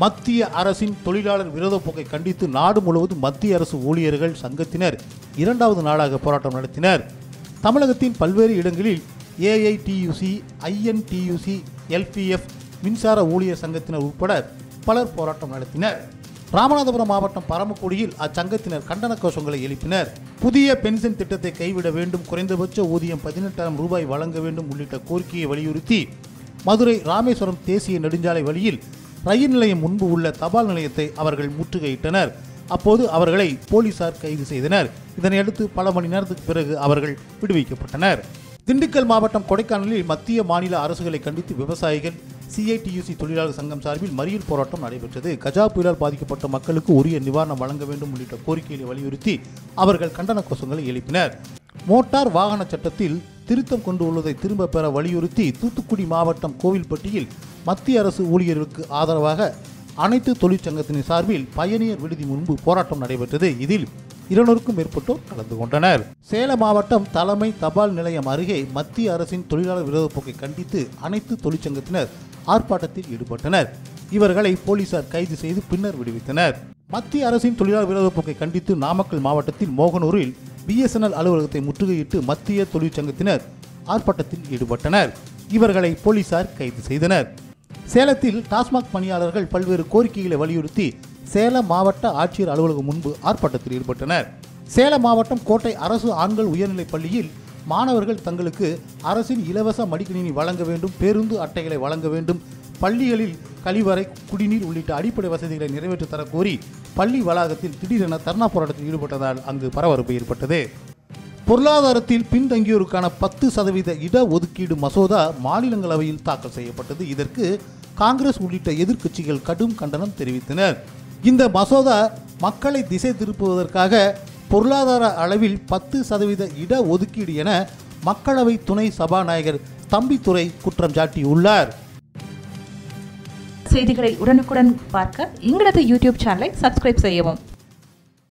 மத்திய அரசின் தொழிலாளர் விரோத போக்கை கண்டித்து நாடு முழுவதும் மத்திய அரசு ஊழியர்கள் சங்கத்தினர் இரண்டாவது நாளாக போராட்டம் நடத்தினர் தமிழகத்தின் பல்வேறு இடங்களில் ஏஐடியூசி ஐஎன்டியூசி எல்பிஎஃப் மின்சார ஊழியர் சங்கத்தினர் உட்பட பலர் போராட்டம் நடத்தினர் ராமநாதபுரம் மாவட்டம் பரமக்குடியில் அச்சங்கத்தினர் கண்டன கோஷங்களை எழுப்பினர் புதிய பென்ஷன் திட்டத்தை கைவிட வேண்டும் குறைந்தபட்ச ஊதியம் பதினெட்டாயிரம் ரூபாய் வழங்க வேண்டும் உள்ளிட்ட கோரிக்கையை வலியுறுத்தி மதுரை ராமேஸ்வரம் தேசிய நெடுஞ்சாலை வழியில் ரயில் நிலையம் முன்பு உள்ள தபால் நிலையத்தை அவர்கள் முற்றுகையிட்டனர் அப்போது அவர்களை போலீசார் கைது செய்தனர் இதனையடுத்து பல மணி நேரத்துக்கு பிறகு அவர்கள் விடுவிக்கப்பட்டனர் திண்டுக்கல் மாவட்டம் கொடைக்கானலில் மத்திய மாநில அரசுகளை கண்டித்து விவசாயிகள் சிஐடியூசி தொழிலாளர் சங்கம் சார்பில் மறியல் போராட்டம் நடைபெற்றது கஜா புயலால் பாதிக்கப்பட்ட மக்களுக்கு உரிய நிவாரணம் வழங்க வேண்டும் உள்ளிட்ட கோரிக்கைகளை வலியுறுத்தி அவர்கள் கண்டன கோஷங்களை எழுப்பினர் மோட்டார் வாகன சட்டத்தில் திருத்தம் கொண்டு உள்ளதை திரும்ப பெற வலியுறுத்தி தூத்துக்குடி மாவட்டம் கோவில்பட்டியில் மத்திய அரசு ஊழியர்களுக்கு ஆதரவாக அனைத்து தொழிற்சங்கத்தின் சார்பில் பயணியர் விடுதி முன்பு போராட்டம் நடைபெற்றது இதில் இருநூறுக்கும் மேற்பட்டோர் கலந்து கொண்டனர் சேலம் மாவட்டம் தலைமை தபால் நிலையம் அருகே மத்திய அரசின் தொழிலாளர் விரோத போக்கை கண்டித்து அனைத்து தொழிற்சங்கத்தினர் ஆர்ப்பாட்டத்தில் ஈடுபட்டனர் இவர்களை போலீசார் கைது செய்து பின்னர் விடுவித்தனர் மத்திய அரசின் தொழிலாளர் விரோத போக்கை கண்டித்து நாமக்கல் மாவட்டத்தில் மோகனூரில் பிஎஸ்என்எல் அலுவலகத்தை முற்றுகையிட்டு மத்திய தொழிற்சங்கத்தினர் ஆர்ப்பாட்டத்தில் ஈடுபட்டனர் இவர்களை போலீசார் கைது செய்தனர் சேலத்தில் டாஸ்மாக் பணியாளர்கள் பல்வேறு கோரிக்கைகளை வலியுறுத்தி சேலம் மாவட்ட ஆட்சியர் அலுவலகம் முன்பு ஆர்ப்பாட்டத்தில் ஈடுபட்டனர் சேலம் மாவட்டம் கோட்டை அரசு ஆண்கள் உயர்நிலைப் பள்ளியில் மாணவர்கள் தங்களுக்கு அரசின் இலவச மடிக்கணினி வழங்க வேண்டும் பேருந்து அட்டைகளை வழங்க வேண்டும் பள்ளிகளில் கழிவறை குடிநீர் உள்ளிட்ட அடிப்படை வசதிகளை நிறைவேற்றி தர கோரி பள்ளி வளாகத்தில் திடீரென தர்ணா போராட்டத்தில் ஈடுபட்டதால் அங்கு பரபரப்பு ஏற்பட்டது பொருளாதாரத்தில் பின்தங்கியோருக்கான பத்து சதவீத இட ஒதுக்கீடு மசோதா மாநிலங்களவையில் தாக்கல் செய்யப்பட்டது இதற்கு காங்கிரஸ் உள்ளிட்ட எதிர்க்கட்சிகள் கடும் கண்டனம் தெரிவித்தனர் இந்த மசோதா மக்களை திசை திருப்புவதற்காக பொருளாதார அளவில் பத்து சதவீத இட ஒதுக்கீடு என மக்களவை துணை சபாநாயகர் தம்பித்துரை குற்றம் சாட்டியுள்ளார் செய்திகளை உடனுக்குடன் பார்க்க எங்களது யூடியூப் சேனலை சப்ஸ்கிரைப் செய்யவும்